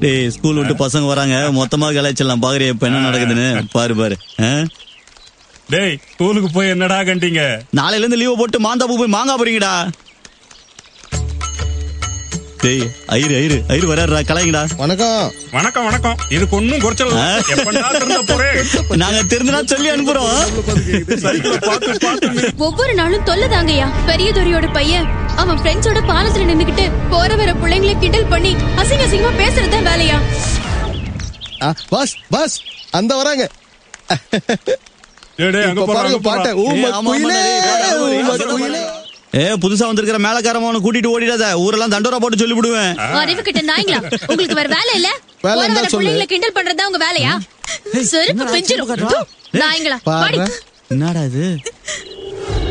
டேய் ஸ்கூல் விட்டு பசங்க வராங்க மொத்தமா கலாய்ச்சிடலாம் பாக்குறியா இப்ப என்ன நடக்குதுன்னு பாரு பாரு ஆ? டேய் ஸ்கூலுக்கு போய் என்னடா கண்டீங்க நாளையில இருந்து லீவ் போட்டு மாந்தாப்பு போய் மாங்கா போறீங்கடா டேய் ஐரு ஐரு ஐரு வராருடா கலாய்ங்கடா வணக்கம் வணக்கம் வணக்கம் இதுக்கு ஒன்னும் குறைச்சல் இல்ல. எப்பண்டா திருந்த போறேன் நாங்க தெரிஞ்சுனா சொல்லி அனுப்புறோம் சைக்கிளை பார்த்து பார்த்து நின்னு ஒவ்வொரு நாளும் தொல்லதாங்கய்யா பெரியதுரையோட பையன் அவன் ஃப்ரெண்ட்ஸோட பாலத்துல நின்னுக்கிட்டு போற வர பிள்ளைங்களை கிண்டல் பண்ணி அசிங்க அசிங்கமா பேசுறதுதான் வேலையா ஆ, பஸ் பஸ் அந்த வராங்க டேய், டேய், அங்க இப்ப போறா, பாருங்க அங்க போறா. பாட்டை ஊம ஏய், ஆமா, குயிலே ஆமா, டேய், வேற ஊரு, ஊம வேற ஊரு. குயிலே ஏ புதுசா வந்திருக்கிற மேலக்காரமான கூட்டிட்டு ஓடிடாத ஊரெல்லாம் தண்டோரா போட்டு சொல்லி விடுவேன் அறிவு கிட்ட நாய்ங்களா உங்களுக்கு வேற வேலை இல்ல வேலை போற இருந்தா வர சொல்லு. பிள்ளைங்களை கிண்டல் பண்றதா உங்க வேலையா செருப்பு பிஞ்சிரும் நாய்ங்களா பாடி பாரு என்னடா இது